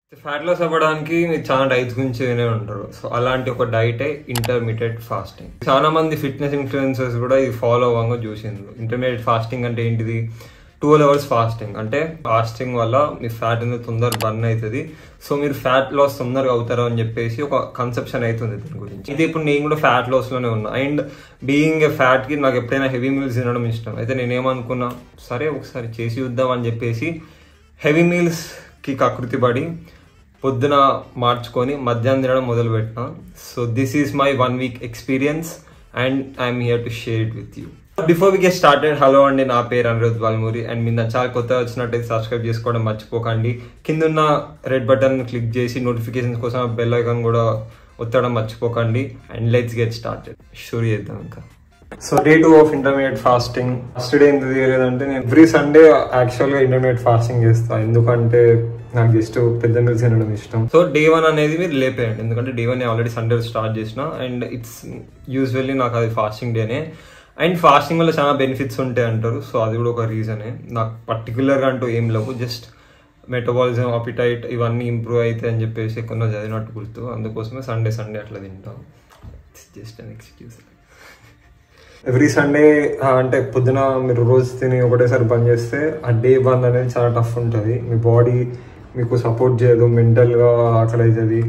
Fat loss అవ్వడానికి మీరు చాలా డైట్స్ గురించి వినే ఉంటారు సో అలాంటి ఒక డైటే ఇంటర్మీడియట్ ఫాస్టింగ్ చాలా మంది ఫిట్నెస్ ఇన్ఫ్లుయెన్సర్స్ కూడా ఇది ఫాలో అవ్వంగా చూసిండ్రు ఇంటర్మీడియట్ ఫాస్టింగ్ అంటే ఏంటిది ట్వెల్వ్ అవర్స్ ఫాస్టింగ్ అంటే ఫాస్టింగ్ వల్ల మీ ఫ్యాట్ అనేది తొందరగా బర్న్ అవుతుంది సో మీరు ఫ్యాట్ లాస్ తొందరగా అవుతారు అని చెప్పేసి ఒక కన్సెప్షన్ అవుతుంది దీని గురించి ఇది ఇప్పుడు నేను కూడా ఫ్యాట్ లాస్ లోనే ఉన్నా అండ్ బీయింగ్ ఏ ఫ్యాట్ కి నాకు ఎప్పుడైనా హెవీ మీల్స్ తినడం ఇష్టం అయితే నేనేమనుకున్నా సరే ఒకసారి చేసి చూద్దాం అని చెప్పేసి హెవీ మీల్స్ కి కకృతి పడి పొద్దున మార్చుకొని మధ్యాహ్నం తినడం మొదలు పెట్టిన so this is my one week experience and I'm here to share it with you before we get started hello అండి నా పేరు అనిరుద్ బాల్మూరి అండ్ మీరు నా చాలా కొత్తగా వచ్చినట్టయితే సబ్స్క్రైబ్ చేసుకోవడం మర్చిపోకండి కింద ఉన్న రెడ్ బటన్ క్లిక్ చేసి నోటిఫికేషన్స్ కోసం బెల్ ఐకాన్ కూడా ఒత్తడం మర్చిపోకండి and let's get started sure చేద్దాం ఇంకా so day two of intermediate fasting first day ఎందుకు చేయలేదంటే నేను ఎవ్రీ సండే యాక్చువల్ గా ఇంటర్మీడియట్ ఫాస్టింగ్ చేస్తాను ఎందుకంటే నాకు జస్ట్ పెద్ద మీల్స్ తినడం ఇష్టం సో డే వన్ అనేది మీరు లేపేయండి ఎందుకంటే day one already Sunday start చేసిన అండ్ ఇట్స్ యూజువల్లీ నాకు అది ఫాస్టింగ్ డేనే అండ్ ఫాస్టింగ్ వల్ల చాలా బెనిఫిట్స్ ఉంటాయి అంటారు సో అది కూడా ఒక రీజనే నాకు పర్టికులర్గా అంటూ ఏం లేవు జస్ట్ మెటబాలిజం అపిటైట్ ఇవన్నీ ఇంప్రూవ్ అవుతాయి అని చెప్పేసి ఎక్కువ చదివినట్టు గుర్తు అందుకోసమే సండే సండే అట్లా తింటాం just an excuse every Sunday అంటే పొద్దున మీరు రోజు తిని ఒకటేసారి బంద్ చేస్తే ఆ డే బంద్ అనేది చాలా టఫ్ ఉంటుంది మీ బాడీ మీకు సపోర్ట్ చేయదు మెంటల్గా ఆకలి అవుతుంది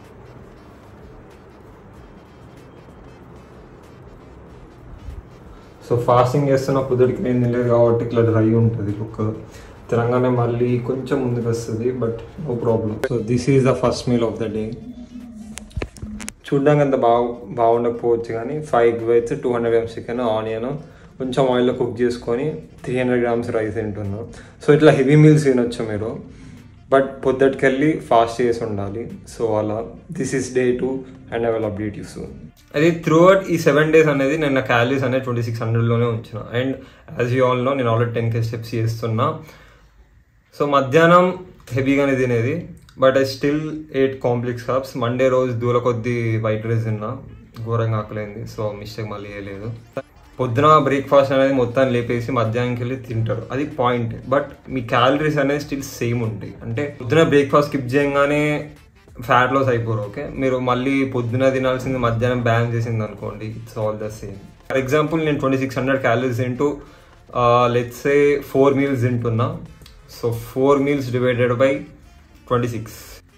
సో ఫాస్టింగ్ చేస్తున్న కుదురికి నేను తినలేదు కాబట్టి ఇట్లా డ్రై ఉంటుంది లుక్ తినగానే మళ్ళీ కొంచెం ముందుకు వస్తుంది but no problem so this is the first meal of the day చూడడానికి అంత బాగు బాగుండకపోవచ్చు కానీ five veg two hundred grams chicken onion కొంచెం ఆయిల్లో కుక్ చేసుకొని త్రీ హండ్రెడ్ గ్రామ్స్ రైస్ తింటున్నాం సో ఇట్లా హెవీ మీల్స్ తినొచ్చు మీరు బట్ పొద్దుటికెళ్ళి ఫాస్ట్ చేసి ఉండాలి సో అలా this is day two and I will update you soon అది త్రూ అవుట్ ఈ సెవెన్ డేస్ అనేది నేను నా క్యాలరీస్ అనేది ట్వంటీ సిక్స్ హండ్రెడ్లోనే ఉంచిన and as you all know నేను ఆల్రెడీ టెన్ కే స్టెప్స్ చేస్తున్నా సో మధ్యాహ్నం హెవీగానే తినేది but I still eight complex cups Monday రోజు దూర కొద్ది వైట్ రైస్ తిన్నా ఘోరంగా ఆకలేంది సో మిస్టేక్ మళ్ళీ వేయలేదు పొద్దున బ్రేక్ఫాస్ట్ అనేది మొత్తం లేపేసి మధ్యాహ్నంకి వెళ్ళి తింటారు అది పాయింట్ బట్ మీ క్యాలరీస్ అనేది స్టిల్ సేమ్ ఉంటాయి అంటే పొద్దున బ్రేక్ఫాస్ట్ స్కిప్ చేయగానే ఫ్యాట్ లాస్ అయిపోరు ఓకే మీరు మళ్ళీ పొద్దున తినాల్సింది మధ్యాహ్నం బ్యాన్ చేసింది అనుకోండి it's all the same for example నేను ట్వంటీ సిక్స్ హండ్రెడ్ క్యాలరీస్ తింటూ లెట్స్ ఏ ఫోర్ మీల్స్ తింటున్నా so four meals divided by twenty six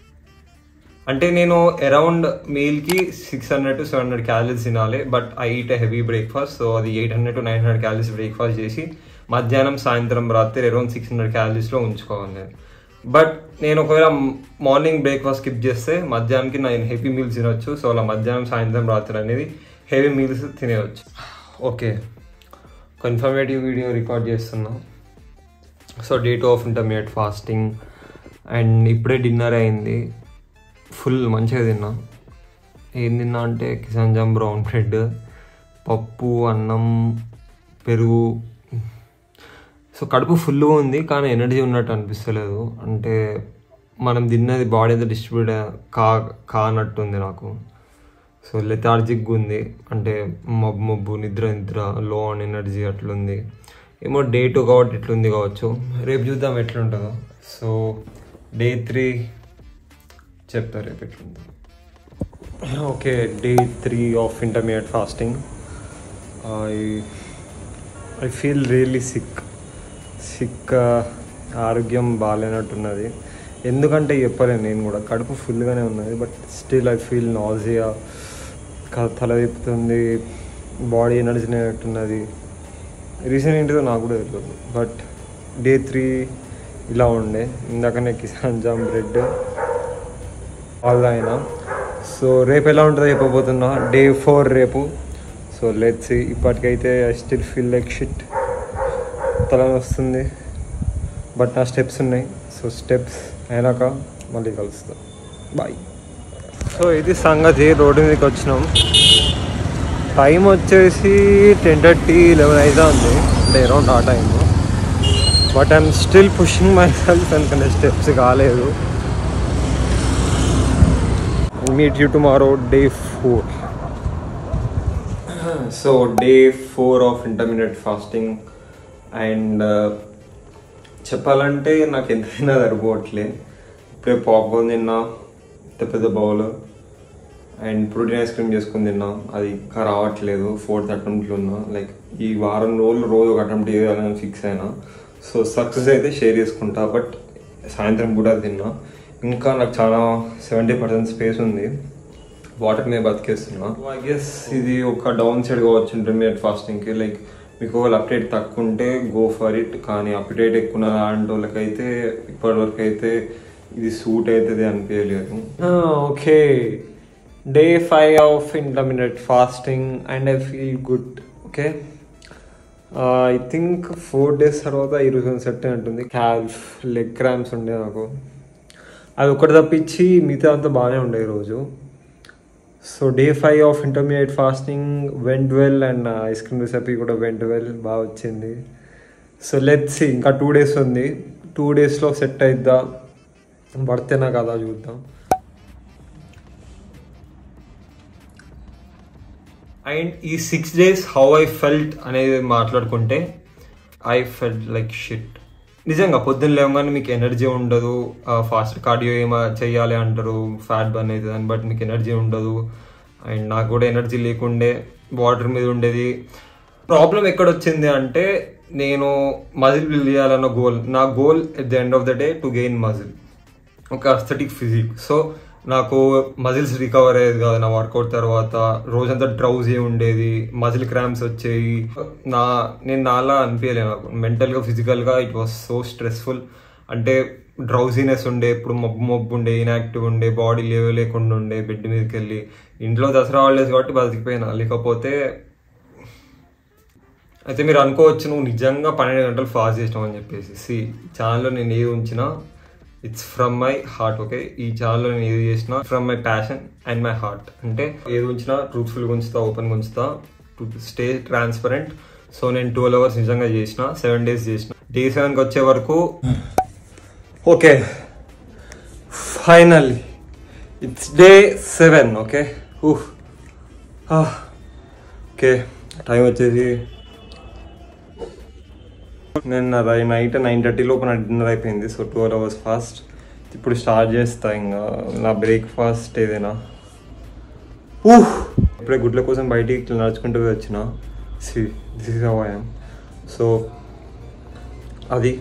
అంటే నేను అరౌండ్ మీల్కి six hundred to seven hundred calories తినాలి but I eat a heavy breakfast so అది eight hundred to nine hundred calories breakfast చేసి మధ్యాహ్నం సాయంత్రం రాత్రి అరౌండ్ సిక్స్ హండ్రెడ్ క్యాలరీస్లో ఉంచుకోవాలి నేను బట్ నేను ఒకవేళ మార్నింగ్ బ్రేక్ఫాస్ట్ స్కిప్ చేస్తే మధ్యాహ్నంకి నేను హెవీ మీల్స్ తినొచ్చు సో అలా మధ్యాహ్నం సాయంత్రం రాత్రి అనేది హెవీ మీల్స్ తినేయచ్చు ఓకే ఒక ఇన్ఫర్మేటివ్ వీడియో రికార్డ్ చేస్తున్నాం so day two of intermediate fasting and ఇప్పుడే డిన్నర్ అయింది ఫుల్ మంచిగా తిన్నా ఏం తిన్నా అంటే కిసాన్ జామ్ బ్రౌన్ బ్రెడ్ పప్పు అన్నం పెరుగు సో కడుపు ఫుల్గా ఉంది కానీ ఎనర్జీ ఉన్నట్టు అనిపిస్తలేదు అంటే మనం తిన్నది బాడీ అంతా డిస్ట్రిబ్యూట్ కా కానట్టుంది నాకు సో లెథార్జిక్ ఉంది అంటే మబ్బు మబ్బు నిద్ర నిద్ర లో ఆన్ ఎనర్జీ అట్లుంది ఏమో డే టూ కాబట్టి ఎట్లుంది కావచ్చు రేపు చూద్దాం ఎట్లుంటుందో సో డే త్రీ చెప్తా రేపు ఎట్లుందో okay day three of intermediate fasting I I feel really sick sick ఆరోగ్యం బాగాలేనట్టున్నది ఎందుకంటే చెప్పలేను నేను కూడా కడుపు ఫుల్గానే ఉన్నది but still I feel nausea తల తిప్పుతుంది బాడీ ఎనర్జీ ఉన్నది రీజన్ ఏంటిదో నాకు కూడా తెలియదు బట్ డే త్రీ ఇలా ఉండే ఇందాకనే కిసాన్ జామ్ బ్రెడ్ వాళ్ళు అయినా సో రేపు ఎలా ఉంటుందో చెప్పబోతున్నా డే ఫోర్ రేపు సో లెట్స్ ఇప్పటికైతే I still feel like shit తల వస్తుంది బట్ నా స్టెప్స్ ఉన్నాయి సో స్టెప్స్ అయినాక మళ్ళీ కలుస్తాం బాయ్ సో ఇది సంగతి రోడ్డు మీదకి వచ్చినాం టైం వచ్చేసి టెన్ థర్టీ లెవెన్ అయితే ఉంది అంటే అరౌండ్ ఆ time but I'm still pushing myself ఎందుకంటే స్టెప్స్ కాలేదు meet you tomorrow day four so day four of intermediate fasting and చెప్పాలంటే నాకు ఎంతైనా సరిపోవట్లే ఇప్పుడే పాప్కార్న్ తిన్నా పెద్ద పెద్ద bowl and protein ice cream చేసుకుని తిన్నా అది ఇంకా రావట్లేదు ఫోర్త్ అటెంప్ట్లో ఉన్నా లైక్ ఈ వారం రోజులు రోజు ఒక అటెంప్ట్ చేయాలని ఫిక్స్ అయినా సో సక్సెస్ అయితే షేర్ చేసుకుంటా బట్ సాయంత్రం కూడా తిన్నా ఇంకా నాకు చాలా సెవెంటీ పర్సెంట్ స్పేస్ ఉంది వాటర్ మీద బతికేస్తున్నా ఐ గెస్ ఇది ఒక డౌన్ సైడ్ కావచ్చు ఇంటర్మీడియట్ ఫాస్టింగ్కి లైక్ మీకు ఒకవేళ అప్డేట్ తక్కువ ఉంటే గో ఫర్ ఇట్ కానీ అప్డేట్ ఎక్కువ ఉన్న లాంటి వాళ్ళకైతే ఇప్పటివరకు అయితే ఇది సూట్ అవుతుంది అనిపించలేదు okay day five of intermediate fasting and I feel good okay I think four days తర్వాత ఈరోజు సెట్ ఉంటుంది క్యాల్ఫ్ లెగ్ క్రామ్స్ ఉండే నాకు అది ఒకటి తప్పించి మిగతా అంతా బాగానే ఉండే ఈరోజు so day five of intermediate fasting went well and ice cream recipe కూడా వెంట్ వెల్ బాగా వచ్చింది సో లెట్స్ ఇంకా టూ డేస్ ఉంది టూ డేస్లో సెట్ అయిద్దా పడితేనా కదా చూద్దాం అండ్ ఈ six days how I felt అనేది మాట్లాడుకుంటే ఐ ఫెల్ట్ లైక్ షిట్ నిజంగా పొద్దున్న లేవగానే మీకు ఎనర్జీ ఉండదు ఫాస్ట్ కార్డియో ఏమో చెయ్యాలి అంటారు ఫ్యాట్ బర్న్ అవుతుంది అని బట్ మీకు ఎనర్జీ ఉండదు అండ్ నాకు కూడా ఎనర్జీ లేకుండే వాటర్ మీద ఉండేది ప్రాబ్లం ఎక్కడ వచ్చింది అంటే నేను మజిల్ బిల్డ్ చేయాలన్న గోల్ నా goal at the end of the day to gain muscle ఒక అస్థెటిక్ ఫిజిక్ సో నాకు మజిల్స్ రికవర్ అయ్యేది కాదు నా వర్కౌట్ తర్వాత రోజంతా డ్రౌజీ ఉండేది మజిల్ క్రాంప్స్ వచ్చేవి నా నేను నాలా అనిపించలే నాకు మెంటల్గా ఫిజికల్గా ఇట్ వాస్ సో స్ట్రెస్ఫుల్ అంటే డ్రౌజీనెస్ ఉండే ఇప్పుడు మబ్బు మబ్బు ఉండే ఇన్యాక్టివ్ ఉండే బాడీ లేవ లేకుండా ఉండే బెడ్ మీదకి వెళ్ళి ఇంట్లో దసరా హాలిడేస్ కాబట్టి బతికిపోయినా లేకపోతే అయితే మీరు అనుకోవచ్చు నువ్వు నిజంగా పన్నెండు గంటలు ఫాస్ట్ చేసినావు అని చెప్పేసి సి ఛానల్లో నేను ఏది ఉంచినా it's from my heart okay ఈ ఛానల్లో నేను ఏది చేసినా from my passion and my heart అంటే ఏది ఉంచినా ట్రూత్ఫుల్గా ఉంచుతా ఓపెన్గా ఉంచుతా టు స్టే ట్రాన్స్పరెంట్ సో నేను ట్వెల్వ్ అవర్స్ నిజంగా చేసిన సెవెన్ డేస్ చేసిన డే సెవెన్కి వచ్చే వరకు okay finally it's day seven okay okay time వచ్చేసి నేను అది నైట్ నైన్ థర్టీ లోపు నా డిన్నర్ అయిపోయింది సో ట్వెల్వ్ అవర్స్ ఫాస్ట్ ఇప్పుడు స్టార్ట్ చేస్తా ఇంకా నా బ్రేక్ఫాస్ట్ ఏదైనా ఊహ్ ఇప్పుడే గుడ్ల కోసం బయటికి ఇట్లా నడుచుకుంటూ వచ్చిన see this is how I'm so అది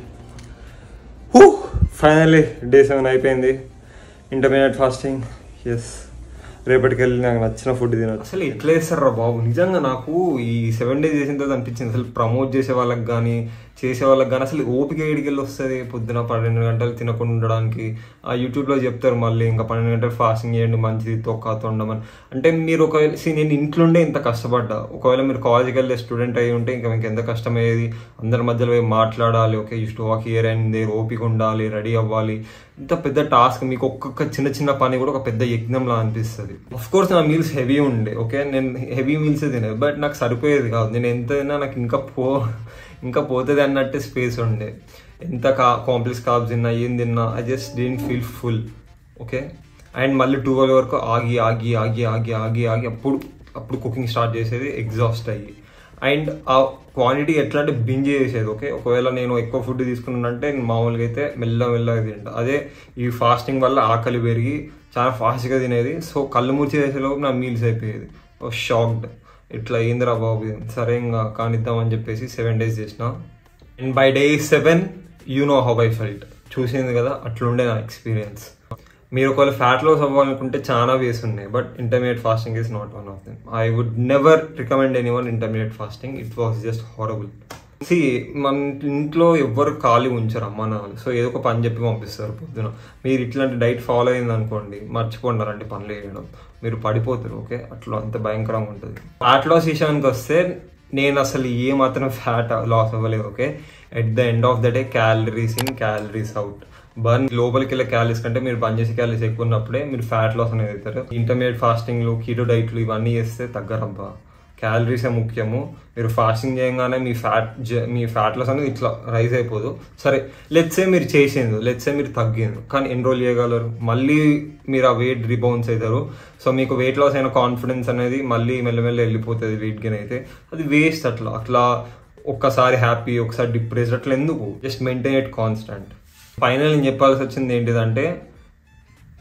హూ ఫైనల్లీ డే సెవెన్ అయిపోయింది ఇంటర్మీడియట్ ఫాస్టింగ్ ఎస్ రేపటికి వెళ్ళి నాకు నచ్చిన ఫుడ్ తినచ్చు అసలు ఎట్లా వేస్తారా బాబు నిజంగా నాకు ఈ సెవెన్ డేస్ చేసిన తర్వాత అనిపించింది అసలు ప్రమోట్ చేసే వాళ్ళకి కానీ చేసే వాళ్ళకి కానీ అసలు ఓపిక ఏడికెళ్ళి వస్తుంది పొద్దున పన్నెండు గంటలు తినకుండా ఉండడానికి ఆ యూట్యూబ్లో చెప్తారు మళ్ళీ ఇంకా పన్నెండు గంటలు ఫాస్టింగ్ చేయండి మంచిది తొక్కతో ఉండమని అంటే మీరు ఒకవేళ see, నేను ఇంట్లోండే ఇంత కష్టపడ్డా ఒకవేళ మీరు కాలేజ్కి వెళ్ళే స్టూడెంట్ అయి ఉంటే ఇంకా మీకు ఎంత కష్టమయ్యేది అందరి మధ్యలో పోయి మాట్లాడాలి okay you to walk here and there ఓపిక ఉండాలి రెడీ అవ్వాలి ఇంత పెద్ద టాస్క్ మీకు ఒక్కొక్క చిన్న చిన్న పని కూడా ఒక పెద్ద యజ్ఞంలా అనిపిస్తుంది అఫ్ కోర్స్ నా మీల్స్ హెవీ ఉండే ఓకే నేను హెవీ మీల్స్ తినేది బట్ నాకు సరిపోయేది కాదు నేను ఎంత తిన్నా నాకు ఇంకా పో ఇంకా పోతుంది అన్నట్టు స్పేస్ ఉండే ఎంత కా కాంప్లెక్స్ కాబ్స్ తిన్నా ఏం తిన్నా ఐ జస్ట్ డీన్ ఫీల్ ఫుల్ ఓకే అండ్ మళ్ళీ ట్వెల్వ్ వరకు ఆగి ఆగి ఆగి ఆగి ఆగి ఆగి అప్పుడు అప్పుడు కుకింగ్ స్టార్ట్ చేసేది ఎగ్జాస్ట్ అయ్యి అండ్ ఆ క్వాంటిటీ ఎట్లా అంటే బింజ్ చేసేది ఓకే ఒకవేళ నేను ఎక్కువ ఫుడ్ తీసుకున్నానంటే నేను మామూలుగా అయితే మెల్ల మెల్లగా తింటా అదే ఈ ఫాస్టింగ్ వల్ల ఆకలి పెరిగి చాలా ఫాస్ట్గా తినేది సో కళ్ళు మూసి చేసేలోపు నా మీల్స్ అయిపోయేది షాక్డ్ ఇట్లా ఏందిరా బాబు ఇది? సరే ఇంకా కానిద్దామని చెప్పేసి సెవెన్ డేస్ చేసిన and by day seven you know how I felt చూసింది కదా అట్లుండే నా ఎక్స్పీరియన్స్ మీరు ఒకవేళ ఫ్యాట్ లాస్ అవ్వాలనుకుంటే చాలా వేస్ ఉన్నాయి but intermediate fasting is not one of them I would never recommend anyone intermediate fasting it was just horrible సి మన ఇంట్లో ఎవ్వరు ఖాళీ ఉంచరు అమ్మ నాన్న సో ఏదో ఒక పని చెప్పి పంపిస్తారు పొద్దున మీరు ఇట్లాంటి డైట్ ఫాలో అయింది అనుకోండి మర్చిపోండి అలాంటి పనులు చేయడం మీరు పడిపోతారు ఓకే అట్లా అంత భయంకరంగా ఉంటుంది ఫ్యాట్ లాస్ విషయానికి వస్తే నేను అసలు ఏ మాత్రం ఫ్యాట్ లాస్ అవ్వలేదు okay at the end of the day calories in calories out burn లోపలికి వెళ్ళే క్యాలరీస్ కంటే మీరు బంద్ చేసే క్యాలరీస్ ఎక్కువ ఉన్నప్పుడే మీరు ఫ్యాట్ లాస్ అనేది అవుతారు ఇంటర్మీడియట్ ఫాస్టింగ్లు కీటో డైట్లు ఇవన్నీ చేస్తే తగ్గరబ్బా క్యాలరీసే ముఖ్యము మీరు ఫాస్టింగ్ చేయగానే మీ ఫ్యాట్ మీ ఫ్యాట్ లాస్ అనేది ఇట్లా రైజ్ అయిపోదు సరే లెట్సే మీరు చేసింది లెట్సే మీరు తగ్గింది కానీ ఎన్రోల్ చేయగలరు మళ్ళీ మీరు ఆ వెయిట్ రిబౌన్స్ అవుతారు సో మీకు వెయిట్ లాస్ అయిన కాన్ఫిడెన్స్ అనేది మళ్ళీ మెల్లమెల్ల వెళ్ళిపోతుంది వెయిట్ గెయిన్ అయితే అది వేస్ట్ అట్లా అట్లా ఒక్కసారి హ్యాపీ ఒకసారి డిప్రెస్డ్ అట్లా ఎందుకు just maintain it constant final నేను చెప్పాల్సి వచ్చింది ఏంటిదంటే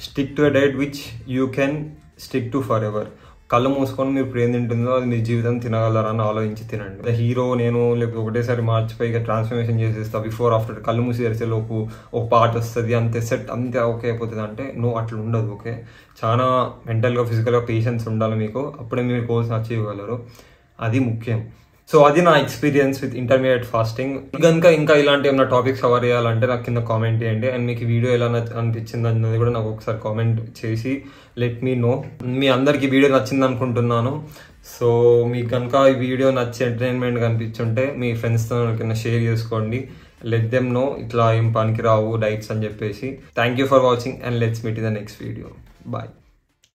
stick to a diet which you can stick to forever కళ్ళు మూసుకొని మీరు ఇప్పుడు ఏం తింటుందో అది మీ జీవితం తినగలరని ఆలోచించి తినండి హీరో నేను లేకపోతే ఒకటేసారి మార్చిపోయి ఇక ట్రాన్స్ఫర్మేషన్ చేసేస్తా బిఫోర్ ఆఫ్టర్ కళ్ళు మూసి తెరిసే లోపు ఒక పాట వస్తుంది అంతే సెట్ అంతే ఓకే అయిపోతుంది అంటే నువ్వు అట్లా ఉండదు ఓకే చాలా మెంటల్గా ఫిజికల్గా పేషెన్స్ ఉండాలి మీకు అప్పుడే మీరు గోల్స్ అచీవ్ చేయగలరు అది ముఖ్యం సో అది నా ఎక్స్పీరియన్స్ విత్ ఇంటర్మీడియట్ ఫాస్టింగ్ కనుక ఇంకా ఇలాంటి ఏమైనా టాపిక్స్ కవర్ చేయాలంటే నాకు కింద కామెంట్ చేయండి అండ్ మీకు వీడియో ఎలా నచ్చ- అనిపించింది అన్నది కూడా నాకు ఒకసారి కామెంట్ చేసి లెట్ మీ నో మీ అందరికి వీడియో నచ్చింది అనుకుంటున్నాను సో మీకు కనుక ఈ వీడియో నచ్చి ఎంటర్టైన్మెంట్ కనిపించుంటే మీ ఫ్రెండ్స్తో కింద షేర్ చేసుకోండి లెట్ దెమ్ నో ఇట్లా ఏం పనికి రావు డైట్స్ అని చెప్పేసి thank you for watching and let's meet in the next video bye